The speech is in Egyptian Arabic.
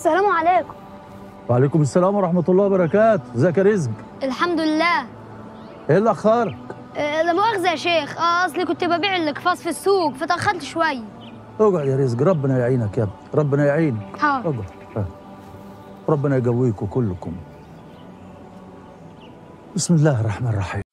السلام عليكم وعليكم السلام ورحمة الله وبركاته ازيك يا رزق الحمد لله ايه اللي اخرك آه، لا مؤاخذة يا شيخ اه اصلي كنت ببيع الاقفاص في السوق فتأخرت شوية اقعد يا رزق ربنا يعينك يا ابني ربنا يعينك حاضر اقعد ها. ربنا يقويكم كلكم بسم الله الرحمن الرحيم